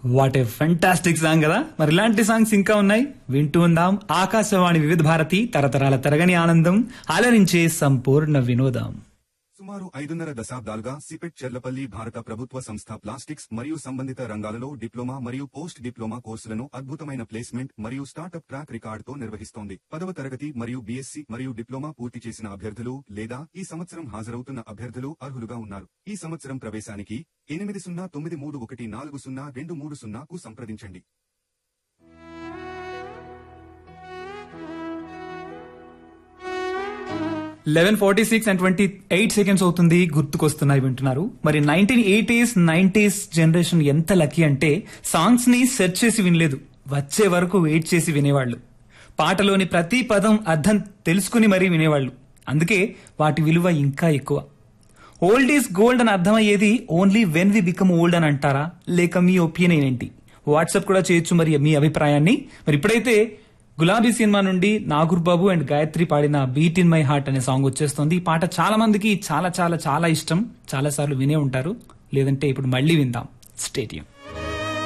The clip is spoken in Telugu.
వాట్ ఏ ఫెంటాస్టిక్ సాంగ్ కదా మరి ఇలాంటి సాంగ్స్ ఇంకా ఉన్నాయి వింటూ ఉందాం ఆకాశవాణి వివిధ భారతి తరతరాల తరగని ఆనందం అలరించే సంపూర్ణ వినోదం సుమారు ఐదున్నర దశాబ్దాలుగా సిపెట్ చెర్లపల్లి భారత ప్రభుత్వ సంస్థ ప్లాస్టిక్స్ మరియు సంబంధిత రంగాలలో డిప్లొమా మరియు పోస్ట్ డిప్లొమా కోర్సులను అద్భుతమైన ప్లేస్మెంట్ మరియు స్టార్టప్ ట్రాక్ రికార్డుతో నిర్వహిస్తోంది పదవ తరగతి మరియు బీఎస్సీ మరియు డిప్లొమా పూర్తి చేసిన అభ్యర్థులు లేదా ఈ సంవత్సరం హాజరవుతున్న అభ్యర్థులు అర్హులుగా ఉన్నారు ఈ సంవత్సరం ప్రవేశానికి ఎనిమిది సున్నా తొమ్మిది మూడు ఒకటి నాలుగు సున్నా రెండు మూడు సున్నాకు సంప్రదించండి eleven forty six and twenty eight seconds అవుతుంది గుర్తుకొస్తున్నాయి వింటున్నారు మరి నైన్టీన్ ఎయిటీస్ నైన్టీస్ జనరేషన్ ఎంత లక్కీ అంటే సాంగ్స్ ని సెర్చ్ చేసి వినలేదు వచ్చే వరకు వెయిట్ చేసి వినేవాళ్ళు పాటలోని ప్రతి పదం అర్థం తెలుసుకుని మరీ వినేవాళ్ళు అందుకే వాటి విలువ ఇంకా ఎక్కువ ఓల్డ్ ఈజ్ గోల్డ్ అని అర్థమయ్యేది only when we become old అని అంటారా లేక మీ ఒపీనియన్ ఏంటి వాట్సాప్ కూడా చేయొచ్చు మరి మీ అభిప్రాయాన్ని మరి ఇప్పుడైతే గులాబీ సినిమా నుండి నాగూర్ బాబు అండ్ గాయత్రి పాడిన బీట్ ఇన్ మై హార్ట్ అనే సాంగ్ వచ్చేస్తుంది ఈ పాట చాలా మందికి చాలా చాలా చాలా ఇష్టం చాలా సార్లు వినే ఉంటారు లేదంటే ఇప్పుడు మళ్ళీ విందాం స్టేడియం